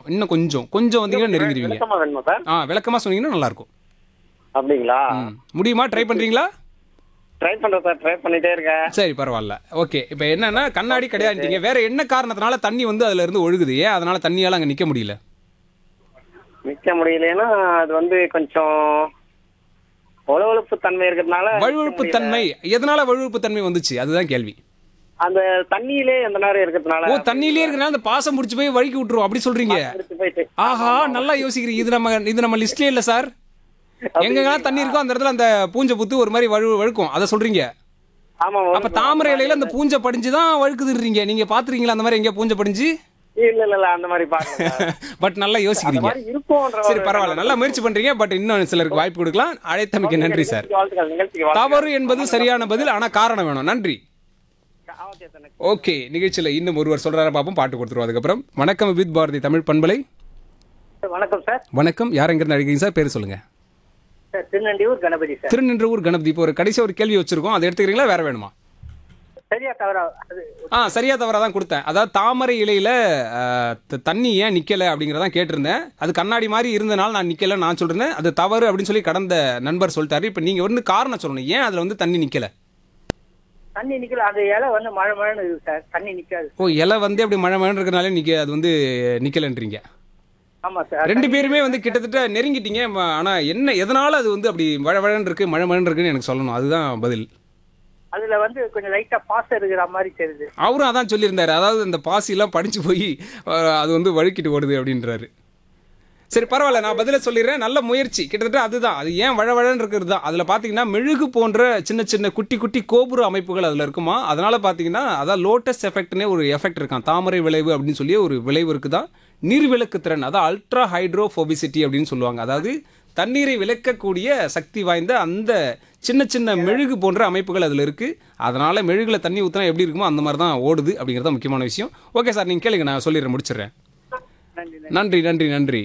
இன்னும் கொஞ்சம் கொஞ்சம் வந்தீங்கன்னா நெருங்கிடுவீங்க விளக்கமா வேணுமா சார் ஆ விளக்கமாக சொன்னீங்கன்னா நல்லாயிருக்கும் அப்படிங்களா ம் முடியுமா ட்ரை பண்ணுறீங்களா ட்ரை பண்றேன் சார் ட்ரை பண்ணிட்டே இருக்கேன் சரி பரவாயில்ல ஓகே இப்போ என்னன்னா கண்ணாடி கிடையாதுட்டீங்க வேற என்ன காரணத்தினால தண்ணி வந்து அதுல இருந்து ஒழுகுது ஏன் அதனால தண்ணியால அங்க நிக்க முடியல நிக்க முடியலன்னா அது வந்து கொஞ்சம் ஒளவெழுப்பு தன்மை இருக்கிறதுனால வழுவழுப்பு தன்மை எதனால வழுவழுப்பு தன்மை வந்துச்சு அதுதான் கேள்வி அந்த தண்ணியிலே அந்த நேரம் இருக்கிறதுனால ஓ தண்ணியிலே இருக்கனால அந்த பாசம் முடிச்சு போய் வழுக்கி விட்டுரும் அப்படி சொல்றீங்க எடுத்து போயிட்டு ஆஹா நல்லா யோசிக்கிறீங்க இது நம்ம இது நம்ம லிஸ்ட்லயே இல்ல சார் எங்கெங்கெல்லாம் தண்ணி இருக்கோ அந்த இடத்துல அந்த பூஞ்சை புத்து ஒரு மாதிரி வழு வழுக்கும் அதை சொல்றீங்க ஆமா அப்ப தாமரை இலையில அந்த பூஞ்சை படிஞ்சு தான் வழுக்குதுன்றீங்க நீங்க பாத்துறீங்களா அந்த மாதிரி எங்கேயா பூஞ்சை படிஞ்சு இல்ல இல்ல இல்ல அந்த மாதிரி பாக்கல பட் நல்லா அந்த யோசிக்கிறீங்க மாதிரி இருக்கும்ன்ற சரி ஒரு- பரவாயில்ல நல்லா முயற்சி பண்றீங்க பட் இன்னும் சிலருக்கு வாய்ப்பு கொடுக்கலாம் அழைத்தமைக்கு நன்றி சார் நிகழ்ச்சிக்கு வாழ்த்துக்கள் நிகழ்ச்சிக்கு வாழ்த்துக்கள். தவறு என்பது சரியான பதில் ஆனா காரணம் வேணும் நன்றி ஆ, okay sir. ஓகே நிகழ்ச்சியில இன்னும் ஒருவர் சொல்றாரு பாப்போம் பாட்டு கொடுத்துருவோம் அதுக்கப்புறம் வணக்கம் வித் பாரதி தமிழ் பண்பலை வணக்கம் சார் வணக்கம் யார் எங்கிருந்து அழைக்கிறீங்க சார் பேர் சொல்லுங்க சார் திருநண்டியூர் கணபதி சார் திருநின்றவூர் கணபதி இப்போ ஒரு கடைசி ஒரு கேள்வி வச்சிருக்கோம் அதை எடுத்துக்கிறீங்களா வேற வேணுமா சரியா தவறா அது ஆ சரியா தவறா தான் கொடுத்தேன் அதாவது தாமரை இலையில ஆ, த- தண்ணி ஏன் நிக்கல அப்படிங்கறதான் கேட்டிருந்தேன் அது கண்ணாடி மாதிரி இருந்தனால நான் நிக்கல நான் சொல்றேன் அது தவறு அப்படின்னு சொல்லி கடந்த நண்பர் சொல்லிட்டாரு இப்போ நீங்க வந்து காரணம் சொல்லணும் ஏன் அதுல வந்து தண்ணி நிக்கல தண்ணி நிக்கல அது இலை வந்து மழை மழைன்னு இருக்கு சார் தண்ணி நிக்காது ஓ இலை வந்து அப்படி மழை மழை இருக்கிறனால நிக்க அது வந்து நிக்கலன்றீங்க ஆமா சார் ரெண்டு பேருமே வந்து கிட்டத்தட்ட நெருங்கிட்டீங்க ம- ஆனா என்ன எதனால அது வந்து அப்படி மழை மழைன்னு இருக்கு மழை மழைன்னு இருக்குன்னு எனக்கு சொல்லணும் அதுதான் பதில் அதுல வந்து கொஞ்சம் லைட்டா பாசம் இருக்கிற மாதிரி தெரியுது அவரும் அதான் சொல்லியிருந்தாரு அதாவது அந்த பாசிலாம் படிச்சு போய் அஹ், அது வந்து வழுக்கிட்டு ஓடுது அப்படின்றாரு சரி பரவாயில்ல நான் பதில சொல்லிடுறேன் நல்ல முயற்சி கிட்டத்தட்ட அதுதான் அது ஏன் வழவழன்னு இருக்கிறது தான் அதில் பார்த்தீங்கன்னா மெழுகு போன்ற சின்ன சின்ன குட்டி குட்டி கோபுர அமைப்புகள் அதில் இருக்குமா அதனால பார்த்தீங்கன்னா அதான் லோட்டஸ் எஃபெக்ட்னே ஒரு எஃபெக்ட் இருக்கான் தாமரை விளைவு அப்படின்னு சொல்லி ஒரு விளைவு இருக்குதான் நீர்விளக்கு திறன் அதான் அல்ட்ரா ஹைட்ரோஃபோபிசிட்டி அப்படின்னு சொல்லுவாங்க அதாவது தண்ணீரை விளக்கக்கூடிய சக்தி வாய்ந்த அந்த சின்ன சின்ன மெழுகு போன்ற அமைப்புகள் அதில் இருக்கு அதனால மெழுகுல தண்ணி ஊற்றினா எப்படி இருக்குமோ அந்த மாதிரி தான் ஓடுது அப்படிங்கிறது தான் முக்கியமான விஷயம் ஓகே சார் நீங்கள் கேளுங்க நான் சொல்லிடுறேன் முடிச்சிடுறேன் நன்றி நன்றி நன்றி நன்றி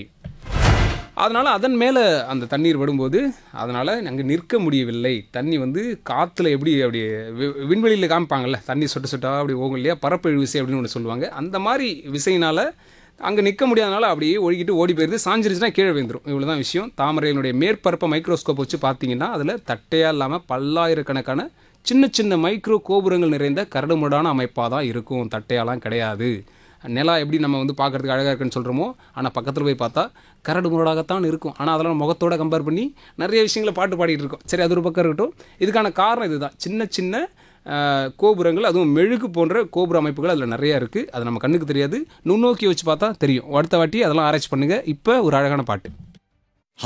அதனால அதன் மேலே அந்த தண்ணீர் விடும்போது அதனால அங்கே நிற்க முடியவில்லை தண்ணி வந்து காற்றுல எப்படி அப்படி வி- விண்வெளியில் காமிப்பாங்கல்ல தண்ணி சொட்டு சொட்டா அப்படி போகும் இல்லையா பரப்பெழு விசை அப்படின்னு ஒன்று சொல்லுவாங்க அந்த மாதிரி விசையினால அங்கே நிற்க முடியாதனால அப்படியே ஒழுகிட்டு ஓடி போயிருது சாஞ்சிருச்சுன்னா கீழே விழுந்துரும் இவ்வளோ தான் விஷயம் தாமரையினுடைய மேற்பரப்பை மைக்ரோஸ்கோப் வச்சு பார்த்தீங்கன்னா அதில் தட்டையாக இல்லாமல் பல்லாயிரக்கணக்கான சின்ன சின்ன மைக்ரோ கோபுரங்கள் நிறைந்த கரடுமுரடான அமைப்பாக தான் இருக்கும் தட்டையாலாம் கிடையாது நிலா எப்படி நம்ம வந்து பார்க்கறதுக்கு அழகாக இருக்குன்னு சொல்கிறோமோ ஆனால் பக்கத்தில் போய் பார்த்தா கரடு முரடாகத்தான் இருக்கும் ஆனால் அதெல்லாம் முகத்தோட கம்பேர் பண்ணி நிறைய விஷயங்களை பாட்டு பாடிட்டு இருக்கோம் சரி அது ஒரு பக்கம் இருக்கட்டும் இதுக்கான காரணம் இதுதான் சின்ன சின்ன ஆஹ், கோபுரங்கள் அதுவும் மெழுகு போன்ற கோபுர அமைப்புகள் அதில் நிறையா இருக்குது அது நம்ம கண்ணுக்கு தெரியாது நுண்ணோக்கி வச்சு பார்த்தா தெரியும் அடுத்த வாட்டி அதெல்லாம் ஆராய்ச்சி பண்ணுங்கள் இப்போ ஒரு அழகான பாட்டு